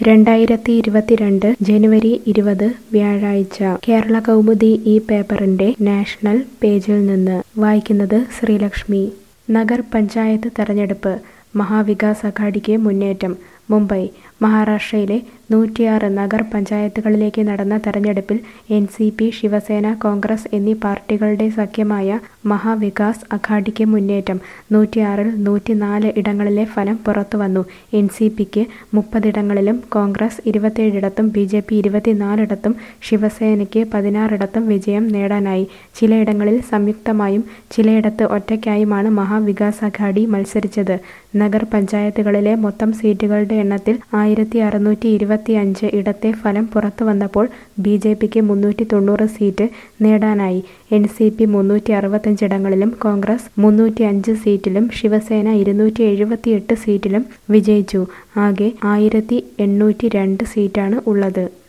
രണ്ടായിരത്തി ഇരുപത്തിരണ്ട് ജനുവരി ഇരുപത് വ്യാഴാഴ്ച കേരള കൗമുദി ഈ പേപ്പറിന്റെ നാഷണൽ പേജിൽ നിന്ന് വായിക്കുന്നത് ശ്രീലക്ഷ്മി നഗർ പഞ്ചായത്ത് തെരഞ്ഞെടുപ്പ് മഹാവികാസ് അഘാഡിക്ക് മുന്നേറ്റം മുംബൈ മഹാരാഷ്ട്രയിലെ നൂറ്റിയാറ് നഗർ പഞ്ചായത്തുകളിലേക്ക് നടന്ന തെരഞ്ഞെടുപ്പിൽ N C P Shiv Sena Congress എന്നീ പാർട്ടികളുടെ സഖ്യമായ മഹാവികാസ് അഘാഡിക്ക് മുന്നേറ്റം നൂറ്റിയാറിൽ നൂറ്റിനാല് ഇടങ്ങളിലെ ഫലം പുറത്തുവന്നു എൻ സി പിക്ക് മുപ്പതിടങ്ങളിലും കോൺഗ്രസ് ഇരുപത്തിയേഴിടത്തും ബി ജെ പി ഇരുപത്തിനാലിടത്തും ശിവസേനയ്ക്ക് പതിനാറിടത്തും വിജയം നേടാനായി ചിലയിടങ്ങളിൽ സംയുക്തമായും ചിലയിടത്ത് ഒറ്റയ്ക്കായുമാണ് മഹാവികാസ് അഘാഡി മത്സരിച്ചത് നഗർ പഞ്ചായത്തുകളിലെ മൊത്തം സീറ്റുകളുടെ എണ്ണത്തിൽ ആയിരത്തി അറുന്നൂറ്റി ഇരുപത്തി അഞ്ച് ഇടത്തെ ഫലം പുറത്തു വന്നപ്പോൾ ബി ജെ പിക്ക് മുന്നൂറ്റി തൊണ്ണൂറ് സീറ്റ് നേടാനായി എൻ സി പി മുന്നൂറ്റി അറുപത്തഞ്ചിടങ്ങളിലും കോൺഗ്രസ് മുന്നൂറ്റി അഞ്ച് സീറ്റിലും ശിവസേന ഇരുന്നൂറ്റി എഴുപത്തിയെട്ട് സീറ്റിലും വിജയിച്ചു ആകെ ആയിരത്തി എണ്ണൂറ്റി രണ്ട് സീറ്റാണ് ഉള്ളത്